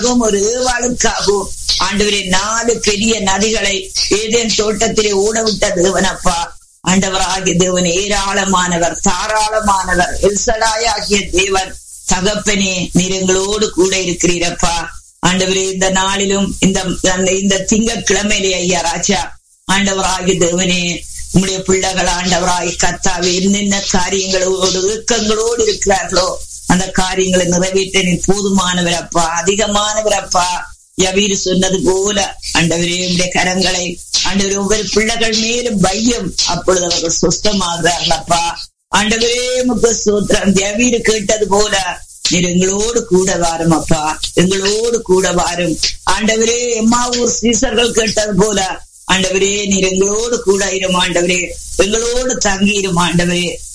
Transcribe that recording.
ஒரு ஏவாளுக்காகவும் ஆண்டவரே நாலு பெரிய நதிகளை ஏதேன் தோட்டத்திலே ஓடவிட்ட தேவனப்பா ஆண்டவராகிய தேவன் ஏராளமானவர் தாராளமானவர் எல்சடாயாகிய தேவன் தகப்பனே நீர் எங்களோடு கூட இருக்கிறீரப்பா ஆண்டவரே இந்த நாளிலும் இந்த இந்த திங்கட்கிழமையிலே ஐயா ராஜா ஆண்டவராகிய தேவனே உம்முடைய பிள்ளைகள் ஆண்டவராய் கத்தாவே என்னென்ன காரியங்களோடு இயக்கங்களோடு இருக்கிறார்களோ அந்த காரியங்களை நிறைவேற்ற நீ போதுமானவர் அப்பா அதிகமானவர் அப்பா யவீர் சொன்னது போல ஆண்டவரே உடைய கரங்களை ஆண்டவரே ஒவ்வொரு பிள்ளைகள் மேலும் பையம் அப்பொழுது அவர்கள் சுஸ்தமாகிறார்கள் அப்பா ஆண்டவரே முக சூத்திரம் யவீர் கேட்டது போல நீர் எங்களோடு கூட வாரும் அப்பா எங்களோடு கூட வாரும் ஆண்டவரே எம்மாவூர் சீசர்கள் கேட்டது போல ஆண்டவரே நீர் எங்களோடு கூட இரும் ஆண்டவரே எங்களோடு தங்கி இரும் ஆண்டவரே